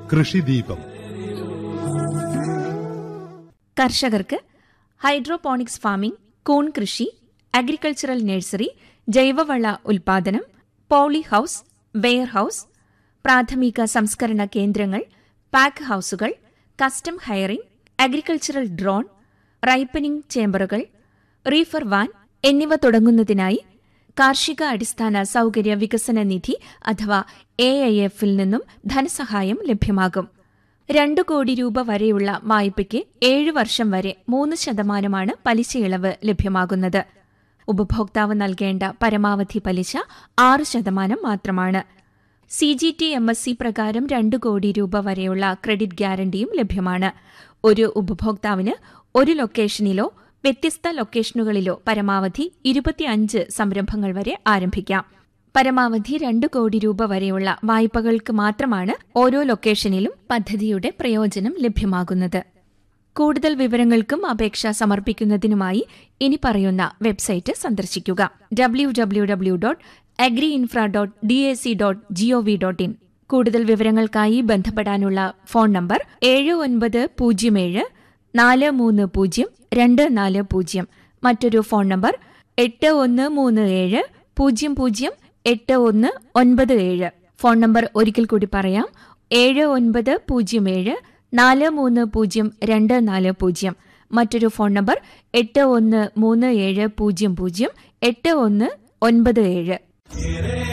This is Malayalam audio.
കൃഷിദീപം കർഷകർക്ക് ഹൈഡ്രോപോണിക്സ് ഫാമിംഗ് കൂൺ കൃഷി അഗ്രികൾച്ചറൽ നഴ്സറി ജൈവവള ഉൽപാദനം പോളി ഹൌസ് വെയർ ഹൌസ് പ്രാഥമിക സംസ്കരണ കേന്ദ്രങ്ങൾ പാക്ക് ഹൌസുകൾ custom hiring agricultural drone ripening ചേംബറുകൾ റീഫർ വാൻ എന്നിവ തുടങ്ങുന്നതിനായി കാർഷിക അടിസ്ഥാന സൗകര്യ വികസന നിധി അഥവാ എ ഐ എഫിൽ നിന്നും ധനസഹായം ലഭ്യമാകും രണ്ടു കോടി രൂപ വരെയുള്ള വായ്പയ്ക്ക് ഏഴ് വർഷം വരെ മൂന്ന് ശതമാനമാണ് പലിശയിളവ് ലഭ്യമാകുന്നത് ഉപഭോക്താവ് നൽകേണ്ട പരമാവധി പലിശ ആറ് ശതമാനം മാത്രമാണ് C G T M S C പ്രകാരം രണ്ട് കോടി രൂപ വരെയുള്ള ക്രെഡിറ്റ് ഗ്യാരണ്ടിയും ലഭ്യമാണ് ഒരു ഉപഭോക്താവിന് ഒരു ലൊക്കേഷനിലോ വ്യത്യസ്ത ലൊക്കേഷനുകളിലോ പരമാവധി ഇരുപത്തിയഞ്ച് സംരംഭങ്ങൾ വരെ ആരംഭിക്കാം പരമാവധി രണ്ട് കോടി രൂപ വരെയുള്ള വായ്പകൾക്ക് മാത്രമാണ് ഓരോ ലൊക്കേഷനിലും പദ്ധതിയുടെ പ്രയോജനം ലഭ്യമാകുന്നത് കൂടുതൽ വിവരങ്ങൾക്കും അപേക്ഷ സമർപ്പിക്കുന്നതിനുമായി ഇനി പറയുന്ന വെബ്സൈറ്റ് സന്ദർശിക്കുക W W W dot agri infra dot D A C dot GOV dot in കൂടുതൽ വിവരങ്ങൾക്കായി ബന്ധപ്പെടാനുള്ള ഫോൺ നമ്പർ ഏഴ് ഒൻപത് പൂജ്യം ഏഴ് നാല് മൂന്ന് പൂജ്യം രണ്ട് നാല് പൂജ്യം മറ്റൊരു ഫോൺ നമ്പർ എട്ട് ഒന്ന് മൂന്ന് ഏഴ് പൂജ്യം പൂജ്യം എട്ട് ഒന്ന് ഒൻപത് ഏഴ് ഫോൺ നമ്പർ ഒരിക്കൽ കൂടി പറയാം ഏഴ് ഒൻപത് പൂജ്യം ഏഴ് നാല് മൂന്ന് പൂജ്യം രണ്ട് നാല് പൂജ്യം മറ്റൊരു ഫോൺ നമ്പർ എട്ട് ഒന്ന് മൂന്ന് ഏഴ് പൂജ്യം പൂജ്യം എട്ട് ഒന്ന് ഒൻപത് ഏഴ്